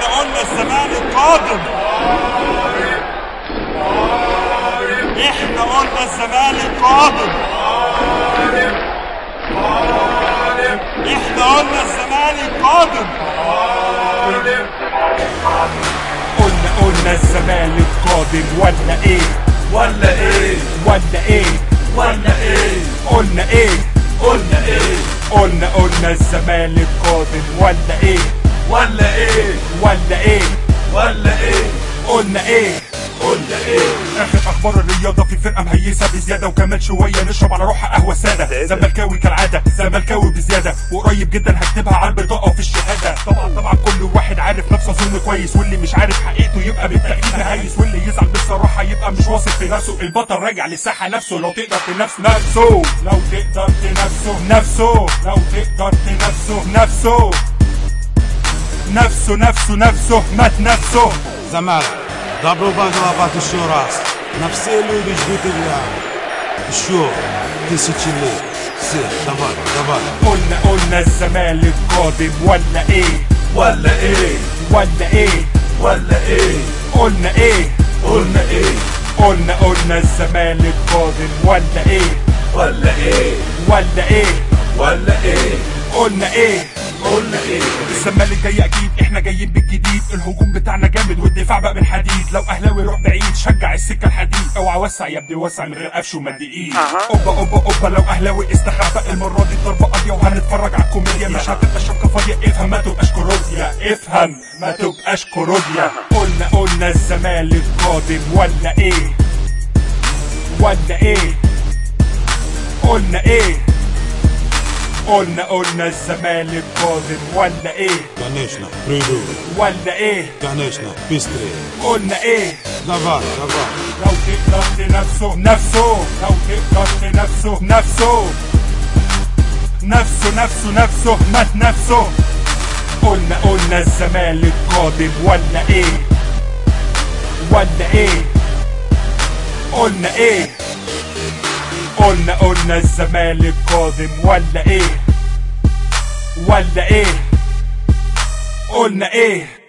احنا قلنا الزمالك قادم احنا قلنا الزمالك قادم احنا قلنا الزمالك قادم قلنا قلنا الزمالك قادم ولا ايه ولا ايه ولا ايه ولا ايه قلنا ايه قلنا ايه قلنا قلنا الزمالك قادم ولا ايه ولا ايه ولا ايه ولا ايه قلنا ايه قلنا ايه اخر اخبار الرياضه في فرقه مهيسه بزياده وكمان شويه نشرب على روحها قهوه ساده زملكاوي كالعاده زملكاوي بزياده وقريب جدا هكتبها على البطاقه في الشهاده طبعا طبعا كل واحد عارف نفسه اظن كويس واللي مش عارف حقيقته يبقى بالتاكيد مهيس واللي يزعل بالصراحه يبقى مش واثق في نفسه البطل راجع للساحه نفسه لو تقدر تنافس نفسه لو تقدر تنافسه نفسه لو تقدر تنافسه نفسه نفسه نفسه نفسه مات نفسه زمالك добро пожаловать еще раз на все люди ждут тебя еще тысячи лет все давай давай قلنا قلنا الزمالك قادم ولا ايه ولا ايه ولا ايه ولا ايه قلنا ايه قلنا ايه قلنا قلنا الزمالك قادم ولا ايه ولا ايه ولا ايه ولا ايه قلنا ايه قلنا ايه الزمالك جاي اكيد احنا جايين بالجديد الهجوم بتاعنا جامد والدفاع بقى من حديد لو اهلاوي روح بعيد شجع السكه الحديد اوعى وسع يا ابني وسع من غير قفش ومد ايد اوبا اوبا اوبا لو اهلاوي استخبى المره دي ضربه قاضيه وهنتفرج على الكوميديا مش هتبقى شبكه فاضيه افهم ما تبقاش كوروديا افهم ما تبقاش كوروديا قلنا قلنا الزمالك قادم ولا ايه ولا ايه قلنا ايه قلنا قلنا الزمالك قادم ولا ايه конечно приду ولا ايه конечно быстрее قلنا ايه давай давай لو تقدر تنافسه نفسه لو تقدر تنافسه نفسه نفسه نفسه نفسه مات نفسه قلنا قلنا الزمالك قادم ولا ايه ولا ايه قلنا ايه قلنا قلنا الزمالك قادم ولا ايه ولا ايه قلنا ايه